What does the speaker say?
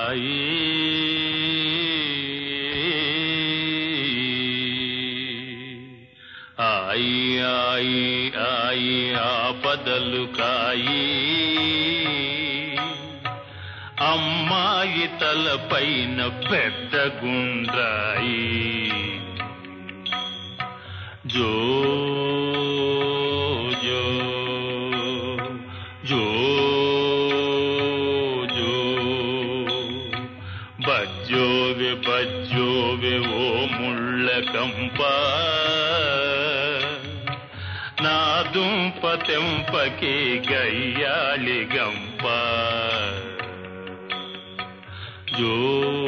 ఆయి ఆయి ఆయి ఆపదలు కాయి అమ్మాయి తలపైన పెద్ద గుండ్రాయి జో జో జో జో బజ్జోవె బజ్జోవె ఓ ముళ్ళ కంప నా దుంప తెంపకి గయ్యాళి గంప జో